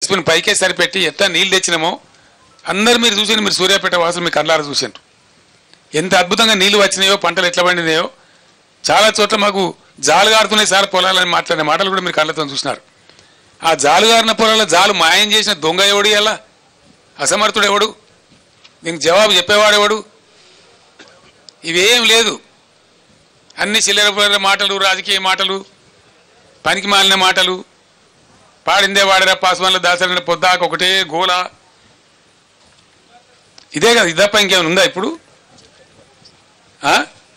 జెస్పిని పైకే సరిపెట్టి ఎట్లా నీళ్ళు తెచ్చినామో అందరు మీరు చూసి మీరు సూర్యాపేట వాసులు మీ కళ్ళారా చూసారు ఎంత అద్భుతంగా నీళ్లు వచ్చినాయో పంటలు ఎట్లా పండినాయో చాలా చోట్ల మాకు జాలుగారుతున్నాయి సార్ పొలాలని మాట్లాడిన మాటలు కూడా మీరు కళ్ళతో చూసినారు ఆ జాలుగారిన పొలాల జాలు మాయం చేసిన దొంగ ఎవడు ఎలా అసమర్థుడు ఎవడు దీనికి జవాబు చెప్పేవాడు ఎవడు ఇవేం లేదు అన్ని చిల్లర పిల్లర మాటలు రాజకీయ మాటలు పనికి మాలిన మాటలు పాడిందే వాడరా పాస్వాన్ల దాసరిన పొద్దాక ఒకటే గోల ఇదే కదా ఇదప్ప ఇంకేమైనా ఉందా ఇప్పుడు ఆ?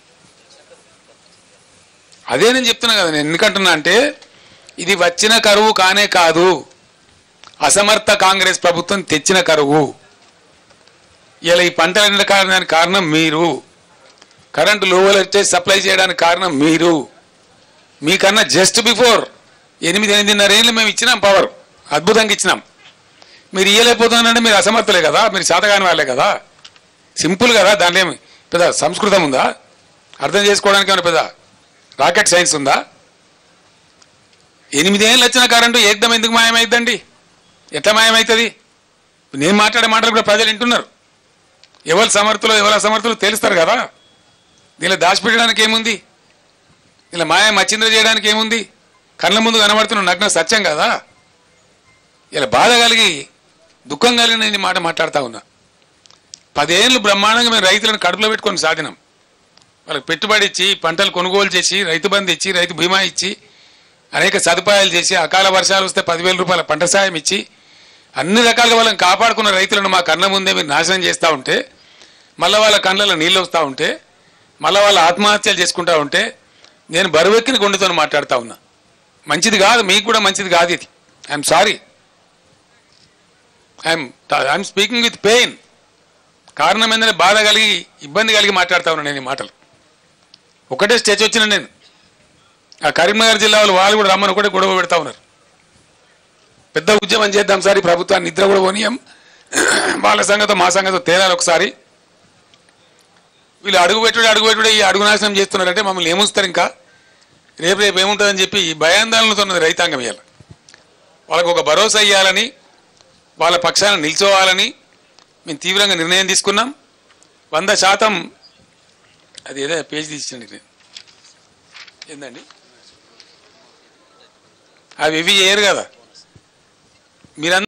అదే నేను చెప్తున్నా కదా నేను ఎందుకంటున్నా అంటే ఇది వచ్చిన కరువు కానే కాదు అసమర్థ కాంగ్రెస్ ప్రభుత్వం తెచ్చిన కరువు ఇలా ఈ పంటలు ఎండ కారణానికి కారణం మీరు కరెంటు లోవలు వచ్చే సప్లై చేయడానికి కారణం మీరు మీకన్నా జస్ట్ బిఫోర్ ఎనిమిది ఎనిమిదిన్నర ఏళ్ళు మేము ఇచ్చినాం పవర్ అద్భుతంగా ఇచ్చినాం మీరు ఇయ్యలేకపోతున్నారంటే మీరు అసమర్థులే కదా మీరు శాతగాని వాళ్ళే కదా సింపుల్ కదా దాంట్లో ఏమి పెద్ద సంస్కృతం ఉందా అర్థం చేసుకోవడానికి ఏమైనా పెద్ద రాకెట్ సైన్స్ ఉందా ఎనిమిదేళ్ళు వచ్చిన కరెంటు ఏకదం ఎందుకు మాయమైందండి ఎట్లా మాయమవుతుంది నేను మాట్లాడే మాటలు కూడా ప్రజలు వింటున్నారు ఎవరు సమర్థులు ఎవరు అసమర్థులు తెలుస్తారు కదా దీనిలో దాచిపెట్టడానికి ఏముంది ఇలా మాయ మచ్చింద్ర చేయడానికి ఏముంది కళ్ళ ముందు కనబడుతున్న నగ్న సత్యం కదా ఇలా బాధ కలిగి దుఃఖం కలిగిన నేను ఈ మాట మాట్లాడుతా ఉన్నా పదేళ్ళు బ్రహ్మాండంగా మేము రైతులను కడుపులో పెట్టుకొని సాధినాం వాళ్ళకి పెట్టుబడి ఇచ్చి పంటలు కొనుగోలు చేసి రైతు బంధు ఇచ్చి రైతు బీమా ఇచ్చి అనేక సదుపాయాలు చేసి అకాల వర్షాలు వస్తే పదివేల రూపాయల పంట సాయం ఇచ్చి అన్ని రకాలుగా వాళ్ళని కాపాడుకున్న రైతులను మా కళ్ళ ముందే మీరు నాశనం చేస్తూ ఉంటే మళ్ళీ వాళ్ళ కళ్ళలో నీళ్ళు వస్తూ ఉంటే మళ్ళీ వాళ్ళ ఆత్మహత్యలు చేసుకుంటా ఉంటే నేను బరువెక్కిన గుండెతో మాట్లాడుతూ ఉన్నా మంచిది కాదు మీకు కూడా మంచిది కాదు ఇది I'm sorry I'm I'm speaking with pain కారణం ఏంటంటే బాధ కలిగి ఇబ్బంది కలిగి మాట్లాడుతా ఉన్నా నేను ఈ మాటలు ఒకటే స్టేజ్ వచ్చిన నేను ఆ కరీంనగర్ జిల్లా వాళ్ళు వాళ్ళు కూడా రమ్మని ఒకటే గొడవ పెడతా ఉన్నారు పెద్ద ఉద్యమం చేద్దాం సార్ ఈ ప్రభుత్వాన్ని నిద్ర కూడా పోనీయం వాళ్ళ సంగతో మా సంగతో తేలాలి ఒకసారి వీళ్ళు అడుగు పెట్టుడు అడుగు పెట్టుడు ఈ అడుగు నాశనం చేస్తున్నారంటే మమ్మల్ని ఏముస్తారు ఇంకా రేపు రేపు ఏముంటుందని చెప్పి ఈ భయాందోళనతో ఉన్నది రైతాంగం ఇవ్వాలి వాళ్ళకు ఒక భరోసా ఇవ్వాలని వాళ్ళ పక్షాన నిల్చోవాలని మేము తీవ్రంగా నిర్ణయం తీసుకున్నాం వంద శాతం అది ఏదో పేజ్ తీసిండి నేను ఏందండి అవి ఇవి చేయరు కదా మీరందరూ